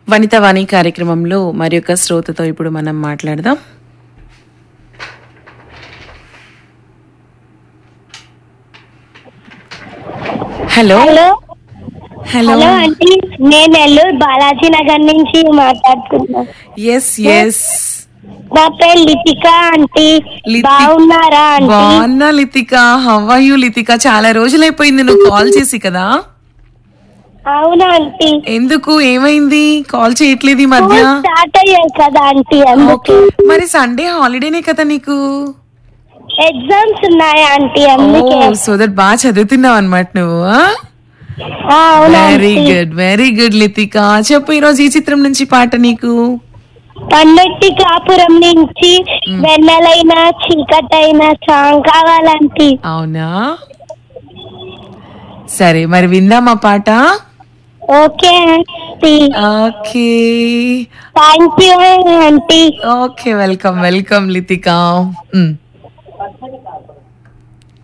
వనిత వాణి కార్యక్రమంలో మరి యొక్క శ్రోతతో ఇప్పుడు మనం మాట్లాడదాం hello hello hello hello aunty నేను నెల్లూరు బాలాజీ నగర్ నుంచి మాట్లాడుతున్నా ఎస్ ఎస్ నా పేరు లితిక ఆంటీ లితి- బాగున్నారా ఆంటీ బాగున్నా లితిక హవ్వయు లితిక చాలా రోజులైపోయింది నువ్వు కాల్ చేసి కదా అవునా ఆంటీ ఎందుకు ఏమైంది కాల్ చేయట్లేదు ఈ మధ్య స్కూల్ స్టార్ట్ అయ్యాయి కదా ఆంటీ అందుకే ఓకే మరి సండే హాలిడేనే కదా నీకు ఎగ్జామ్స్ ఉన్నాయి ఆంటీ అందుకే సో దట్ బాగా చదువుతున్నావు అనమాట నువ్వు ఆ, అవునా very aunty good very good Lithika చెప్పు ఈ రోజు ఈ చిత్రం నుంచి పాట నీకు పండట్టి కాపురం నుంచి వెన్నెలైన చీకటైన సాంగ్ కావాలంటీ అవునా సరే మరి విందాం ఆ పాట okay aunty okay thank you aunty okay welcome welcome Lithika um.